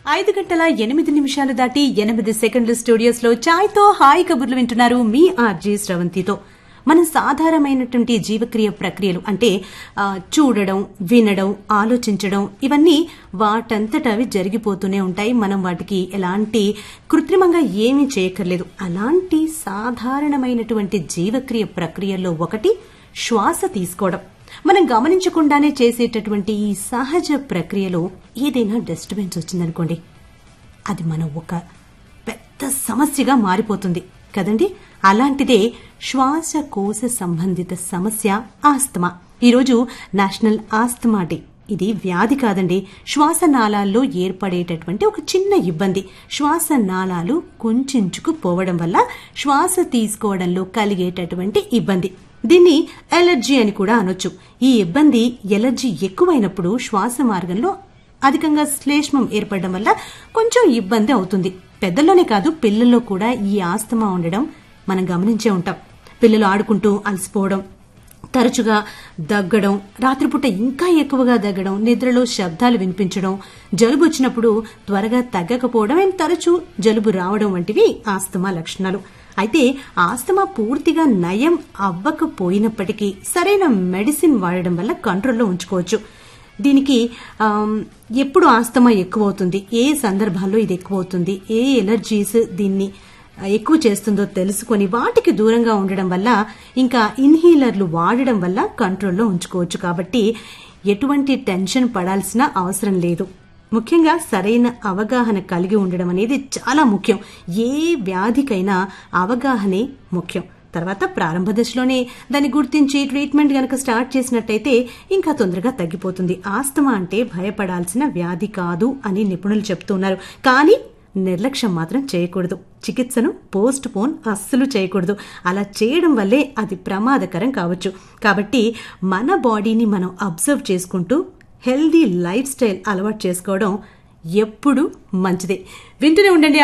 ఐదు గంటల ఎనిమిది నిమిషాలు దాటి ఎనిమిది సెకండ్లు స్టూడియోస్ లో ఛాయ్తో హాయ్ కబుర్లు వింటున్నారు మీ ఆర్జే స్రవంతితో మన సాధారణమైనటువంటి జీవక్రియ ప్రక్రియలు అంటే ఆ, చూడడం వినడం ఆలోచించడం ఇవన్నీ వాటంతట అవి జరిగిపోతూనే ఉంటాయి మనం వాటికి ఎలాంటి కృత్రిమంగా ఏమీ చేయక్కర్లేదు అలాంటి సాధారణమైనటువంటి జీవక్రియ ప్రక్రియల్లో ఒకటి శ్వాస తీసుకోవడం మనం గమనించకుండానే చేసేటటువంటి ఈ సహజ ప్రక్రియలో ఏదైనా డిస్టర్బెన్స్ వచ్చిందనుకోండి అది మనం ఒక పెద్ద సమస్యగా మారిపోతుంది కదండి అలాంటిదే శ్వాసకోశ సంబంధిత సమస్య ఆస్తమా ఈరోజు నేషనల్ ఆస్తమా డే ఇది వ్యాధి కాదండి శ్వాసనాళాల్లో ఏర్పడేటటువంటి ఒక చిన్న ఇబ్బంది శ్వాసనాళాలు కుంచుకుపోవడం వల్ల శ్వాస తీసుకోవడంలో కలిగేటటువంటి ఇబ్బంది దీన్ని ఎలర్జీ అని కూడా అనొచ్చు ఈ ఇబ్బంది ఎలర్జీ ఎక్కువైనప్పుడు శ్వాస మార్గంలో అధికంగా శ్లేష్మం ఏర్పడడం వల్ల కొంచెం ఇబ్బంది అవుతుంది పెద్దల్లోనే కాదు పిల్లల్లో కూడా ఈ ఆస్తమా ఉండడం మనం గమనించే ఉంటాం పిల్లలు ఆడుకుంటూ అలసిపోవడం తరచుగా దగ్గడం రాత్రిపూట ఇంకా ఎక్కువగా దగ్గడం నిద్రలో శబ్దాలు వినిపించడం జలుబు వచ్చినప్పుడు త్వరగా తగ్గకపోవడం అండ్ తరచూ జలుబు రావడం వంటివి ఆస్తమా లక్షణాలు అయితే ఆస్తమా పూర్తిగా నయం అవ్వకపోయినప్పటికీ సరైన మెడిసిన్ వాడడం వల్ల కంట్రోల్లో ఉంచుకోవచ్చు దీనికి ఆమ్, ఎప్పుడు ఆస్తమా ఎక్కువ అవుతుంది ఏ సందర్భాల్లో ఇది ఎక్కువ అవుతుంది ఏ ఎలర్జీస్ దీన్ని ఎక్కువ చేస్తుందో తెలుసుకొని వాటికి దూరంగా ఉండడం వల్ల ఇంకా ఇన్హీలర్లు వాడడం వల్ల కంట్రోల్లో ఉంచుకోవచ్చు కాబట్టి ఎటువంటి టెన్షన్ పడాల్సిన అవసరం లేదు ముఖ్యంగా సరైన అవగాహన కలిగి ఉండడం అనేది చాలా ముఖ్యం ఏ వ్యాధికైనా అవగాహనే ముఖ్యం తర్వాత ప్రారంభ దశలోనే దాన్ని గుర్తించి ట్రీట్మెంట్ గనక స్టార్ట్ చేసినట్టయితే ఇంకా తొందరగా తగ్గిపోతుంది ఆస్తమా అంటే భయపడాల్సిన వ్యాధి కాదు అని నిపుణులు చెప్తున్నారు కానీ నిర్లక్ష్యం మాత్రం చేయకూడదు చికిత్సను పోస్ట్ పోన్ అస్సలు చేయకూడదు అలా చేయడం వల్లే అది ప్రమాదకరం కావచ్చు కాబట్టి మన బాడీని మనం అబ్జర్వ్ చేసుకుంటూ హెల్దీ లైఫ్ స్టైల్ అలవాటు చేసుకోవడం ఎప్పుడు మంచిదే వింటూనే ఉండండి